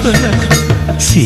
ಸೇ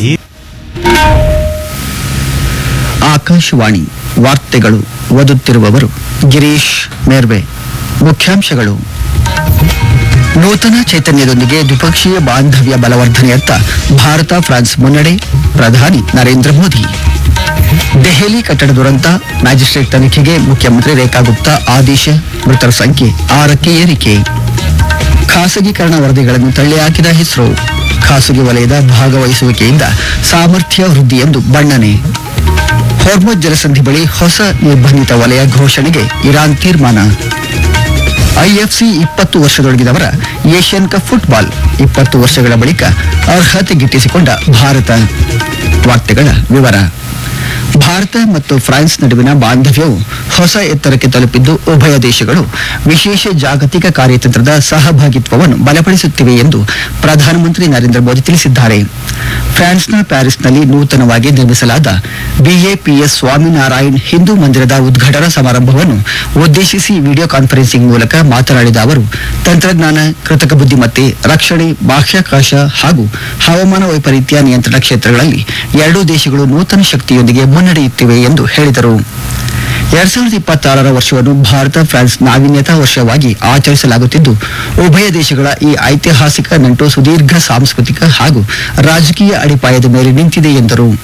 ಆಕಾಶವಾಣಿ ವಾರ್ತೆಗಳು ಓದುತ್ತಿರುವವರು ಗಿರೀಶ್ ಮೇರ್ವೆ ಮುಖ್ಯಾಂಶಗಳು ನೂತನ ಚೈತನ್ಯದೊಂದಿಗೆ ದ್ವಿಪಕ್ಷೀಯ ಬಾಂಧವ್ಯ ಬಲವರ್ಧನೆಯತ್ತ ಭಾರತ ಫ್ರಾನ್ಸ್ ಮುನ್ನಡೆ ಪ್ರಧಾನಿ ನರೇಂದ್ರ ಮೋದಿ ದೆಹಲಿ ಕಟ್ಟಡ ದುರಂತ ಮ್ಯಾಜಿಸ್ಟ್ರೇಟ್ ತನಿಖೆಗೆ ಮುಖ್ಯಮಂತ್ರಿ ರೇಖಾ ಗುಪ್ತಾ ಆದೇಶ ಮೃತರ ಸಂಖ್ಯೆ ಆರಕ್ಕೆ ಏರಿಕೆ ಖಾಸಗೀಕರಣ ವರದಿಗಳನ್ನು ತಳ್ಳಿಹಾಕಿದ ಇಸ್ರೋ ಖಾಸಗಿ ವಲಯದ ಭಾಗವಹಿಸುವಿಕೆಯಿಂದ ಸಾಮರ್ಥ್ಯ ವೃದ್ಧಿ ಎಂದು ಬಣ್ಣನೆ ಹೊರ್ಮುಜ್ ಜಲಸಂಧಿ ಬಳಿ ಹೊಸ ನಿರ್ಬಂಧಿತ ವಲಯ ಘೋಷಣೆಗೆ ಇರಾನ್ ತೀರ್ಮಾನ ಐಎಫ್ಸಿ ಇಪ್ಪತ್ತು ವರ್ಷದೊಳಗಿದವರ ಏಷ್ಯನ್ ಕಪ್ ಫುಟ್ಬಾಲ್ ಇಪ್ಪತ್ತು ವರ್ಷಗಳ ಬಳಿಕ ಅರ್ಹತೆ ಗಿಟ್ಟಿಸಿಕೊಂಡ ಭಾರತ ವಾರ್ತೆಗಳ ವಿವರ ಭಾರತ ಮತ್ತು ಫ್ರಾನ್ಸ್ ನಡುವಿನ ಬಾಂಧವ್ಯವು ಹೊಸ ಎತ್ತರಕ್ಕೆ ತಲುಪಿದ್ದು ಉಭಯ ದೇಶಗಳು ವಿಶೇಷ ಜಾಗತಿಕ ಕಾರ್ಯತಂತ್ರದ ಸಹಭಾಗಿತ್ವವನ್ನು ಬಲಪಡಿಸುತ್ತಿವೆ ಎಂದು ಪ್ರಧಾನಮಂತ್ರಿ ನರೇಂದ್ರ ಮೋದಿ ತಿಳಿಸಿದ್ದಾರೆ ಫ್ರಾನ್ಸ್ನ ಪ್ಯಾರಿಸ್ನಲ್ಲಿ ನೂತನವಾಗಿ ನಿರ್ಮಿಸಲಾದ ಬಿಎಪಿಎಸ್ ಸ್ವಾಮಿನಾರಾಯಣ್ ಹಿಂದೂ ಮಂದಿರದ ಉದ್ಘಾಟನಾ ಸಮಾರಂಭವನ್ನು ಉದ್ದೇಶಿಸಿ ವಿಡಿಯೋ ಕಾನ್ಫರೆನ್ಸಿಂಗ್ ಮೂಲಕ ಮಾತನಾಡಿದ ಅವರು ತಂತ್ರಜ್ಞಾನ ಕೃತಕ ಬುದ್ಧಿಮತ್ತೆ ರಕ್ಷಣೆ ಬಾಹ್ಯಾಕಾಶ ಹಾಗೂ ಹವಾಮಾನ ವೈಪರೀತ್ಯ ನಿಯಂತ್ರಣ ಕ್ಷೇತ್ರಗಳಲ್ಲಿ ಎರಡೂ ದೇಶಗಳು ನೂತನ ಶಕ್ತಿಯೊಂದಿಗೆ ಮುನ್ನಡೆಯುತ್ತಿವೆ ಎಂದು ಹೇಳಿದರು ಎರಡ್ ಸಾವಿರದ ಇಪ್ಪತ್ತಾರರ ವರ್ಷವನ್ನು ಭಾರತ ಫ್ರಾನ್ಸ್ ನಾವೀನ್ಯತಾ ವರ್ಷವಾಗಿ ಆಚರಿಸಲಾಗುತ್ತಿದ್ದು ಉಭಯ ದೇಶಗಳ ಈ ಐತಿಹಾಸಿಕ ನಂಟು ಸುದೀರ್ಘ ಸಾಂಸ್ಕೃತಿಕ ಹಾಗೂ ರಾಜಕೀಯ ಅಡಿಪಾಯದ ಮೇಲೆ ನಿಂತಿದೆ ಎಂದರು